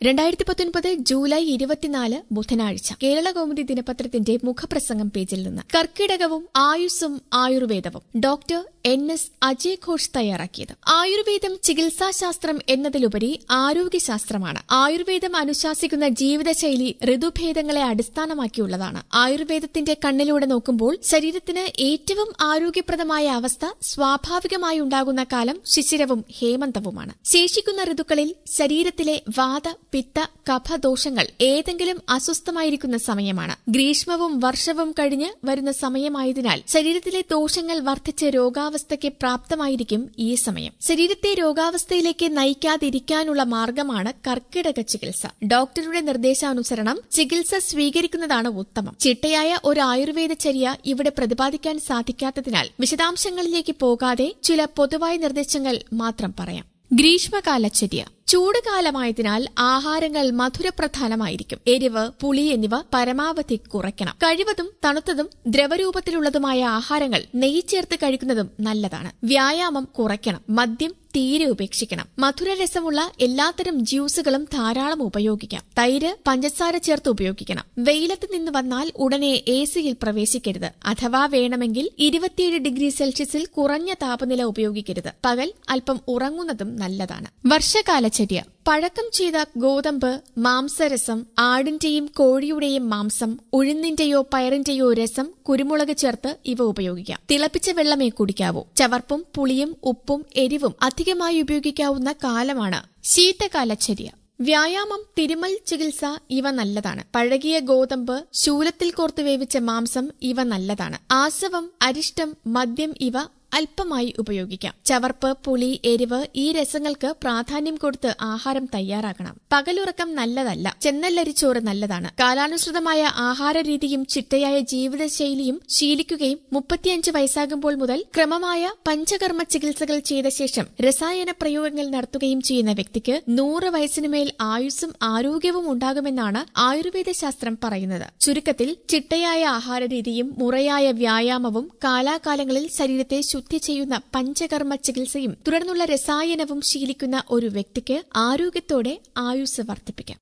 രണ്ടായിരത്തി പത്തൊൻപത് ജൂലൈ ഇരുപത്തിനാല് ബുധനാഴ്ച കേരള കൗമുദി ദിനപത്രത്തിന്റെ മുഖപ്രസംഗം പേജിൽ നിന്ന് കർക്കിടകവും ആയുസ്സും ആയുർവേദവും doctor N S Ajay Ghosh തയ്യാറാക്കിയത് ആയുർവേദം ചികിത്സാശാസ്ത്രം എന്നതിലുപരി ആരോഗ്യശാസ്ത്രമാണ് ആയുർവേദം അനുശാസിക്കുന്ന ജീവിതശൈലി ഋതുഭേദങ്ങളെ അടിസ്ഥാനമാക്കിയുള്ളതാണ് ആയുർവേദത്തിന്റെ കണ്ണിലൂടെ നോക്കുമ്പോൾ ശരീരത്തിന് ഏറ്റവും ആരോഗ്യപ്രദമായ അവസ്ഥ സ്വാഭാവികമായി ഉണ്ടാകുന്ന കാലം ശിശിരവും ഹേമന്തവുമാണ് ശേഷിക്കുന്ന ഋതുക്കളിൽ ശരീരത്തിലെ വാത പിത്ത കഫദോഷങ്ങൾ ഏതെങ്കിലും അസ്വസ്ഥമായിരിക്കുന്ന സമയമാണ് ഗ്രീഷ്മവും വർഷവും കഴിഞ്ഞ് വരുന്ന സമയമായതിനാൽ ശരീരത്തിലെ ദോഷങ്ങൾ വർദ്ധിച്ച് രോഗാവസ്ഥയ്ക്ക് പ്രാപ്തമായിരിക്കും ഈ സമയം ശരീരത്തെ രോഗാവസ്ഥയിലേക്ക് നയിക്കാതിരിക്കാനുള്ള മാർഗമാണ് കർക്കിടക ചികിത്സ ഡോക്ടറുടെ നിർദ്ദേശാനുസരണം ചികിത്സ സ്വീകരിക്കുന്നതാണ് ഉത്തമം ചിട്ടയായ ഒരു ആയുർവേദ ചര്യ ഇവിടെ പ്രതിപാദിക്കാൻ സാധിക്കാത്തതിനാൽ വിശദാംശങ്ങളിലേക്ക് പോകാതെ ചില പൊതുവായ നിർദ്ദേശങ്ങൾ മാത്രം പറയാം ഗ്രീഷ്മകാലചര്യ ചൂടുകാലമായതിനാൽ ആഹാരങ്ങൾ മധുരപ്രധാനമായിരിക്കും എരിവ് പുളി എന്നിവ പരമാവധി കുറയ്ക്കണം കഴിവതും തണുത്തതും ദ്രവരൂപത്തിലുള്ളതുമായ ആഹാരങ്ങൾ നെയ്യ് ചേർത്ത് കഴിക്കുന്നതും നല്ലതാണ് വ്യായാമം കുറയ്ക്കണം മദ്യം തീരെ ഉപേക്ഷിക്കണം മധുരരസമുള്ള എല്ലാത്തരം ജ്യൂസുകളും ധാരാളം ഉപയോഗിക്കാം തൈര് പഞ്ചസാര ചേർത്ത് ഉപയോഗിക്കണം വെയിലത്ത് നിന്ന് വന്നാൽ ഉടനെ എ സിയിൽ പ്രവേശിക്കരുത് അഥവാ വേണമെങ്കിൽ ഇരുപത്തിയേഴ് ഡിഗ്രി സെൽഷ്യസിൽ കുറഞ്ഞ താപനില ഉപയോഗിക്കരുത് പകൽ അല്പം ഉറങ്ങുന്നതും നല്ലതാണ് വർഷകാലചര്യ പഴക്കം ചെയ്ത ഗോതമ്പ് മാംസരസം ആടിന്റെയും കോഴിയുടെയും മാംസം ഉഴുന്നിന്റെയോ പയറിന്റെയോ രസം കുരുമുളക് ചേർത്ത് ഇവ ഉപയോഗിക്കാം തിളപ്പിച്ച വെള്ളമേ കുടിക്കാവൂ ചവർപ്പും പുളിയും ഉപ്പും എരിവും അധികമായി ഉപയോഗിക്കാവുന്ന കാലമാണ് ശീതകാലചര്യ വ്യായാമം തിരുമൽ ചികിത്സ ഇവ നല്ലതാണ് പഴകിയ ഗോതമ്പ് ശൂലത്തിൽ കോർത്ത് വേവിച്ച മാംസം ഇവ നല്ലതാണ് ആസവം അരിഷ്ടം മദ്യം ഇവ അല്പമായി ഉപയോഗിക്കാം ചവർപ്പ് പുളി എരിവ് ഈ രസങ്ങൾക്ക് പ്രാധാന്യം കൊടുത്ത് ആഹാരം തയ്യാറാക്കണം പകലുറക്കം നല്ലതല്ല ചെന്നല്ലരിച്ചോറ് നല്ലതാണ് കാലാനുസൃതമായ ആഹാര രീതിയും ചിട്ടയായ ജീവിതശൈലിയും ശീലിക്കുകയും മുപ്പത്തിയഞ്ച് വയസ്സാകുമ്പോൾ മുതൽ ക്രമമായ പഞ്ചകർമ്മ ചികിത്സകൾ ചെയ്ത ശേഷം രസായന പ്രയോഗങ്ങൾ നടത്തുകയും ചെയ്യുന്ന വ്യക്തിക്ക് നൂറ് വയസ്സിനുമേൽ ആയുസ്സും ആരോഗ്യവും ഉണ്ടാകുമെന്നാണ് ആയുർവേദ ശാസ്ത്രം പറയുന്നത് ചുരുക്കത്തിൽ ചിട്ടയായ ആഹാരരീതിയും മുറയായ വ്യായാമവും കാലാകാലങ്ങളിൽ ശരീരത്തെ ശുദ്ധി ചെയ്യുന്ന പഞ്ചകർമ്മ ചികിത്സയും തുടർന്നുള്ള രസായനവും ശീലിക്കുന്ന ഒരു വ്യക്തിക്ക് ആരോഗ്യത്തോടെ ആയുസ് വർദ്ധിപ്പിക്കാം